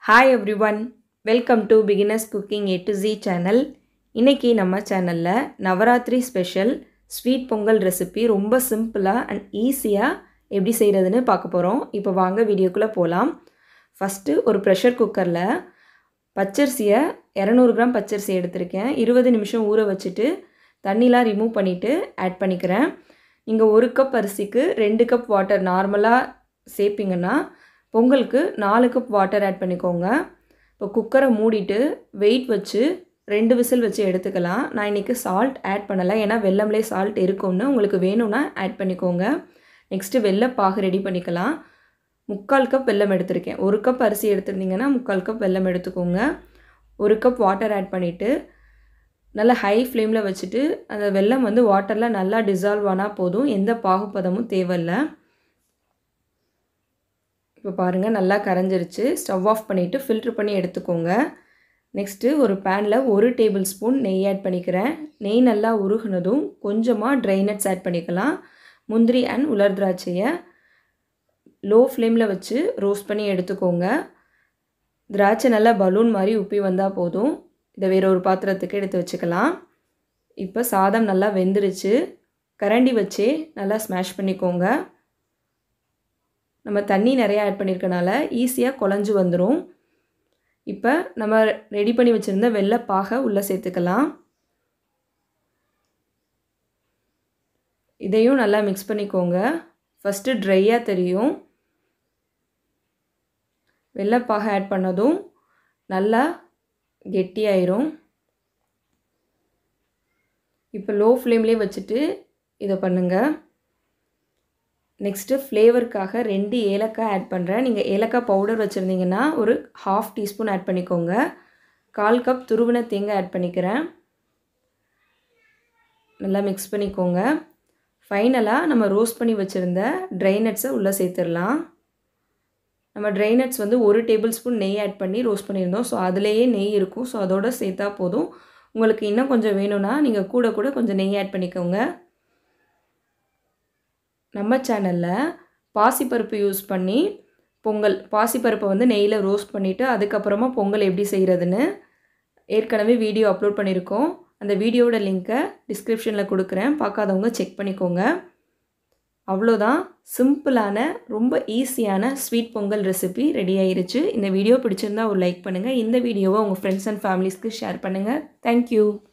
hi everyone welcome to beginners cooking A to Z channel இன்றைக்கி நம்ம சேனலில் Navratri special sweet pongal recipe ரொம்ப சிம்பிளாக அண்ட் ஈஸியாக எப்படி செய்கிறதுன்னு பார்க்க போகிறோம் இப்போ வாங்க வீடியோக்குள்ளே போகலாம் ஃபஸ்ட்டு ஒரு ப்ரெஷர் குக்கரில் பச்சரிசியை இரநூறு கிராம் பச்சரிசி எடுத்திருக்கேன் இருபது நிமிஷம் ஊற வச்சுட்டு தண்ணிலாம் ரிமூவ் பண்ணிவிட்டு ஆட் பண்ணிக்கிறேன் நீங்கள் ஒரு கப் அரிசிக்கு ரெண்டு கப் வாட்டர் நார்மலாக சேர்ப்பீங்கன்னா பொங்கலுக்கு நாலு கப் வாட்டர் ஆட் பண்ணிக்கோங்க இப்போ குக்கரை மூடிட்டு வெயிட் வச்சு ரெண்டு விசில் வச்சு எடுத்துக்கலாம் நான் இன்றைக்கி சால்ட் ஆட் பண்ணலை ஏன்னா வெள்ளம்லே சால்ட் இருக்கும்னு உங்களுக்கு வேணும்னா ஆட் பண்ணிக்கோங்க நெக்ஸ்ட்டு வெள்ளை பாகு ரெடி பண்ணிக்கலாம் முக்கால் கப் வெல்லம் எடுத்திருக்கேன் ஒரு கப் அரிசி எடுத்திருந்தீங்கன்னா முக்கால் கப் வெல்லம் எடுத்துக்கோங்க ஒரு கப் வாட்டர் ஆட் பண்ணிவிட்டு நல்லா ஹை ஃப்ளேமில் வச்சுட்டு அந்த வெல்லம் வந்து வாட்டரில் நல்லா டிசால்வ் ஆனால் போதும் எந்த பாகுபதமும் தேவையில்லை இப்போ பாருங்கள் நல்லா கரைஞ்சிருச்சு ஸ்டவ் ஆஃப் பண்ணிவிட்டு ஃபில்ட்ரு பண்ணி எடுத்துக்கோங்க நெக்ஸ்ட்டு ஒரு பேனில் ஒரு டேபிள் ஸ்பூன் நெய் ஆட் பண்ணிக்கிறேன் நெய் நல்லா உருகுனதும் கொஞ்சமாக ட்ரை நட்ஸ் ஆட் பண்ணிக்கலாம் முந்திரி அண்ட் உலர் திராட்சையை லோ ஃப்ளேமில் வச்சு ரோஸ்ட் பண்ணி எடுத்துக்கோங்க திராட்சை நல்லா பலூன் மாதிரி உப்பி வந்தால் போதும் இதை வேற ஒரு பாத்திரத்துக்கு எடுத்து வச்சுக்கலாம் இப்போ சாதம் நல்லா வெந்துருச்சு கரண்டி வச்சே நல்லா ஸ்மாஷ் பண்ணிக்கோங்க நம்ம தண்ணி நிறையா ஆட் பண்ணியிருக்கனால ஈஸியாக குழஞ்சி வந்துடும் இப்போ நம்ம ரெடி பண்ணி வச்சுருந்த வெள்ளைப்பாகை உள்ளே சேர்த்துக்கலாம் இதையும் நல்லா மிக்ஸ் பண்ணிக்கோங்க ஃபஸ்ட்டு ட்ரையாக தெரியும் வெள்ளைப்பாகை ஆட் பண்ணதும் நல்லா கெட்டியாயிரும் இப்போ லோ ஃப்ளேம்லேயே வச்சுட்டு இதை பண்ணுங்கள் நெக்ஸ்ட்டு ஃப்ளேவருக்காக ரெண்டு ஏலக்காய் ஆட் பண்ணுறேன் நீங்கள் ஏலக்காய் பவுடர் வச்சுருந்தீங்கன்னா ஒரு ஹாஃப் டீஸ்பூன் ஆட் பண்ணிக்கோங்க கால் கப் துருவின தேங்காய் ஆட் பண்ணிக்கிறேன் நல்லா மிக்ஸ் பண்ணிக்கோங்க ஃபைனலாக நம்ம ரோஸ்ட் பண்ணி வச்சுருந்த ட்ரை நட்ஸை உள்ளே சேர்த்துடலாம் நம்ம ட்ரை நட்ஸ் வந்து ஒரு டேபிள் ஸ்பூன் நெய் ஆட் பண்ணி ரோஸ்ட் பண்ணியிருந்தோம் ஸோ அதுலேயே நெய் இருக்கும் ஸோ அதோடு சேர்த்தா போதும் உங்களுக்கு இன்னும் கொஞ்சம் வேணும்னா நீங்கள் கூட கூட கொஞ்சம் நெய் ஆட் பண்ணிக்கோங்க நம்ம சேனலில் பாசிப்பருப்பு யூஸ் பண்ணி பொங்கல் பாசிப்பருப்பை வந்து நெய்யில் ரோஸ்ட் பண்ணிவிட்டு அதுக்கப்புறமா பொங்கல் எப்படி செய்கிறதுன்னு ஏற்கனவே வீடியோ அப்லோட் பண்ணியிருக்கோம் அந்த வீடியோவோட லிங்க்கை டிஸ்கிரிப்ஷனில் கொடுக்குறேன் பார்க்காதவங்க செக் பண்ணிக்கோங்க அவ்வளோதான் சிம்பிளான ரொம்ப ஈஸியான ஸ்வீட் பொங்கல் ரெசிபி ரெடி ஆயிருச்சு இந்த வீடியோ பிடிச்சிருந்தா ஒரு லைக் பண்ணுங்கள் இந்த வீடியோவை உங்கள் ஃப்ரெண்ட்ஸ் அண்ட் ஃபேமிலிஸ்க்கு ஷேர் பண்ணுங்கள் தேங்க்யூ